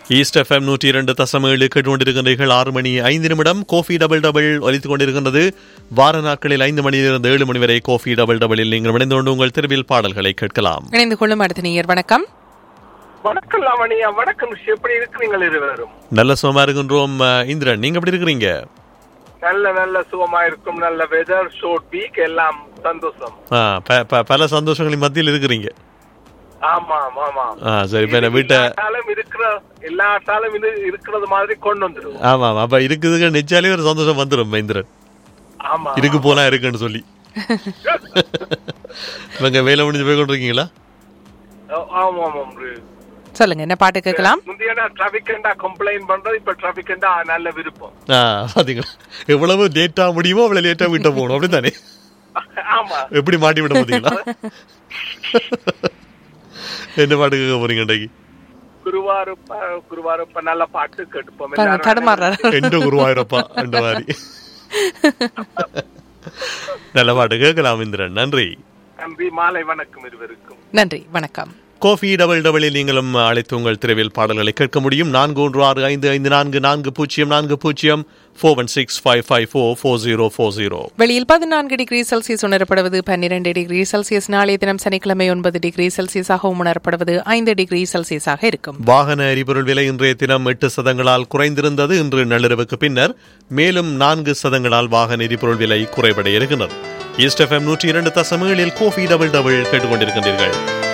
East FM நூற்றி இரண்டு தசம் ஏழு கேட்டுக்கொண்டிருக்கின்றீர்கள் ஆறு மணி ஐந்து நிமிடம் கோஃபி டபுள் டபுள் ஒலித்துக் கொண்டிருக்கின்றது வார நாட்களில் ஐந்து மணியிலிருந்து ஏழு மணி வரை கோஃபி டபுள் டபுளில் நீங்கள் இணைந்து கொண்டு உங்கள் தெருவில் பாடல்களை கேட்கலாம் இணைந்து கொள்ளும் அடுத்த நேயர் வணக்கம் வணக்கம் லாவணியா வணக்கம் ரிஷி. எப்படி இருக்கிறீங்க இருவரும் நல்ல சுகமா இருக்கின்றோம் அஹ், இந்திரன் நீங்க எப்படி இருக்கிறீங்க நல்ல நல்ல சுகமா இருக்கும் நல்ல வெதர் ஷோர்ட் வீக் எல்லாம் சந்தோஷம் ஆ, ப- ப- பல சந்தோஷங்களின் மத்தியில் இருக்கிறீங்க ஆமா ஆமா ஆ சரி இப்ப என்ன வீட்டை எல்லாத்தாலும் இருக்கிற எல்லாத்தாலும் இது இருக்கிறது மாதிரி கொண்டு வந்துருவோம் ஆமா ஆமா அப்ப இருக்குதுங்க நெச்சாலே ஒரு சந்தோஷம் வந்துடும் இந்திரன் ஆமா இருக்கு போனா இருக்குன்னு சொல்லி இவங்க வேலை முடிஞ்சு போய் கொண்டிருக்கீங்களா ஆ- ஆமா ஆமா சொல்லுங்க என்ன பாட்டு கேட்கலாம் முந்தைய டிராபிக் கம்ப்ளைண்ட் பண்றது இப்ப டிராபிக் நல்ல விருப்பம் ஆ பாத்தீங்களா எவ்வளவு லேட்டா முடியுமோ அவ்வளவு லேட்டா வீட்டை போகணும் அப்படித்தானே ஆமா எப்படி மாட்டி விட பாத்தீங்களா என்ன பாட்டு கேட்க போறீங்க இன்றைக்கு குருவாரப்ப குருவாரப்ப நல்ல பாட்டு கேட்டுப்போம் பாருங்க, எல்லாரும். தடுமாறுறாரு எந்த குருவாயிரப்பா அந்த மாதிரி நல்ல பாட்டு கேட்கலாம் இந்திரன் நன்றி நன்றி மாலை வணக்கம் இருவருக்கும் நன்றி வணக்கம் கோஃபி டபுள் டபுளில் நீங்களும் அழைத்து உங்கள் திரைவில் பாடல்களை கேட்க முடியும் நான்கு ஒன்று ஆறு ஐந்து ஐந்து நான்கு நான்கு பூஜ்ஜியம் நான்கு பூஜ்ஜியம் four one six five five four four zero four zero வெளியில் பதினான்கு டிகிரி செல்சியஸ் உணரப்படுவது பன்னிரண்டு டிகிரி செல்சியஸ் நாளைய தினம் சனிக்கிழமை ஒன்பது டிகிரி செல்சியஸாகவும் உணரப்படுவது ஐந்து டிகிரி செல்சியஸாக இருக்கும் வாகன எரிபொருள் விலை இன்றைய தினம் எட்டு சதங்களால் குறைந்திருந்தது இன்று நள்ளிரவுக்கு பின்னர் மேலும் நான்கு சதங்களால் வாகன எரிபொருள் விலை குறைவடைய இருக்கிறது ஈஸ்ட் எஃப்எம் நூற்றி இரண்டு தசமேழில் கோஃபி டபுள் டபுள் கேட்டுக்கொண்டிருக்கின்றீர்கள்